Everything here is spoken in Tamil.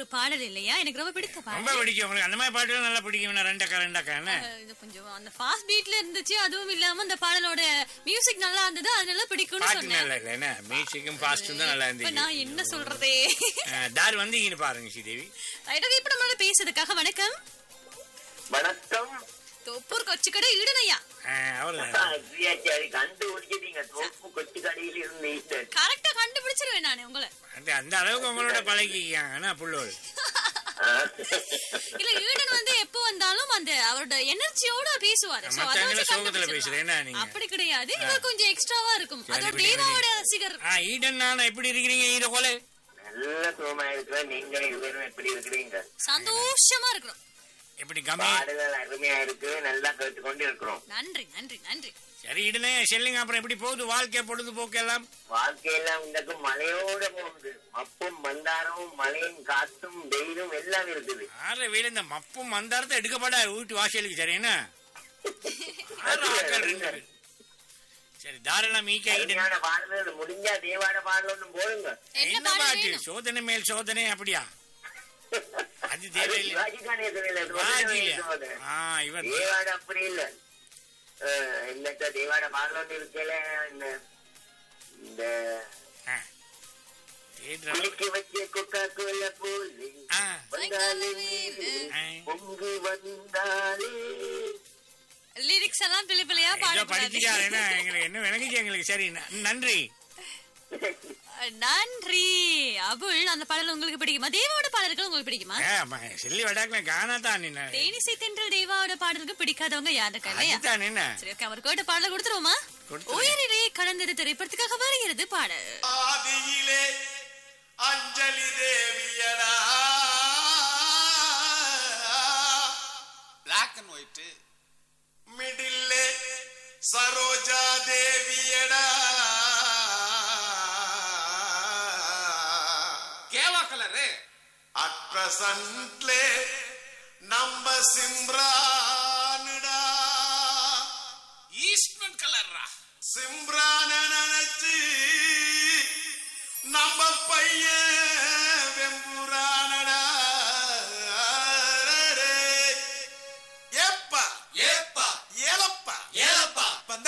பாடல் இல்லையா எனக்கு ரொம்ப பிடித்த ரொம்ப பாடல் பிடிக்கும் உங்களுக்கு அந்த மாதிரி பாட்டுலாம் நல்லா பிடிக்கும் ரெண்டக்கா ரெண்டக்கா என்ன அஹ், இது கொஞ்சம் அந்த ஃபாஸ்ட் பீட்ல இருந்துச்சு அதுவும் இல்லாம அந்த பாடலோட மியூசிக் நல்லா இருந்தது அதனால பிடிக்கும்னு பாட்டு சொன்னேன் நல்லா இல்லை என்ன மியூசிக்கும் ஃபாஸ்ட்டும் தான் நல்லா இப்ப இருந்துச்சு நான் என்ன சொல்றதே அஹ், தார் வந்தீங்கன்னு பாருங்க ஸ்ரீதேவி ரைட்டாக இப்ப நம்மளோட பேசுறதுக்காக வணக்கம் வணக்கம் தொப்பூர் கொச்சிக்கடை ஈடனையா அவர் பிரியாச்சாரி கண்டுபிடிச்சிட்டீங்க தோப்பு கொச்சி கடையில் இருந்து ஈஸ்டர் கரெக்டா கண்டுபிடிச்சிருவேன் நானு உங்களை அந்த அந்த அளவுக்கு உங்களோட பழகிக்காங்க என்ன புள்ளோடு இல்ல ஈடன் வந்து எப்போ வந்தாலும் அந்த அவரோட எனர்ஜியோட பேசுவாரு So, அதை மத்தவங்கள வச்சு சோகத்துல கண்டுபிடிச்சிடலாம். பேசுறேன் என்ன நீங்க அப்படி கிடையாது இவர் கொஞ்சம் எக்ஸ்ட்ராவா இருக்கும் சரி, அதோட விடுங்க, தேவாவோட ரசிகர் ஆ ஈடன் நான் எப்படி இருக்கிறீங்க ஈட கொலை நல்ல சுகமா இருக்கிற நீங்க இருவரும் எப்படி இருக்கிறீங்க சந்தோஷமா இருக்கிறோம் எப்படி கம்மி பாடுகள் அருமையா இருக்கு நல்லா கேட்டுக்கொண்டு இருக்கிறோம் நன்றி நன்றி நன்றி சரி இடனே செல்லுங்க அப்புறம் எப்படி போகுது வாழ்க்கை பொழுதுபோக்கு எல்லாம் வாழ்க்கையெல்லாம் உங்களுக்கு மழையோட போகுது மப்பும் மந்தாரமும் மழையும் காத்தும் வெயிலும் எல்லாம் இருக்குது ஆற வீடு இந்த மப்பும் மந்தாரத்தை எடுக்கப்பட வீட்டு வாசலுக்கு சரி என்ன ஆறு ஆட்கள் ரெண்டு பேர். சரி தாராளம் மீக்க ஈடன் அருமையான பாடல்கள் முடிஞ்சா தேவாட பாடல் ஒண்ணு போடுங்க என்ன என்ன பாடல் பாட்டு வேணும் சோதனை மேல் சோதனை அப்படியா அது அது தேவையில்லை சிவாஜி கணேசன் இல்ல, வாஜி சிவாஜி ஆ இவர் தேவாட அப்படி இல்ல அஹ், என்னத்த தேவாட பாடல் ஒன்று இருக்கல இந்த இந்த ஆ. தேடுறா. குளிக்க வச்ச கொக்கா கோல போலி ஆ. வந்தாலே நீரு, ஆ. பொங்கி வந்தாலே லிரிக்ஸ் எல்லாம் பிள்ளை பிள்ளையா ஏதோ பாடக்கூடாது படிச்சுட்டாரு என்ன எங்களுக்கு என்ன விளங்குச்சு எங்களுக்கு சரி ந- நன்றி நன்றி அபுல் அந்த பாடல் உங்களுக்கு பிடிக்குமா தேவாவோட பாடல்கள் உங்களுக்கு பிடிக்குமா ஏ, அம்மா, செல்லி வடாக்கல காணா தான் நின்ன தேனிசை தென்றல் தேவாவோட பாடலுக்கு பிடிக்காதவங்க யாரு இருக்கா இல்லையா அதுதான் நின்ன சரி ஓகே அவர் கேட்ட பாடல கொடுத்துருவோமா கொடுத்துருங்க. உயிரிலே கலந்தது திரைப்படத்துக்காக வருகிறது பாடல் ஆதியிலே அஞ்சலி தேவியடா பிளாக் அண்ட் ஒயிட் மிடில்லே சரோஜா தேவியடா கேவா கலரு அட் பிரசன்ட்லே நம்ம சிம்ரானுடா ஈஸ்ட்மன் கலர்ரா சிம்ரான நினைச்சு நம்ம பையன்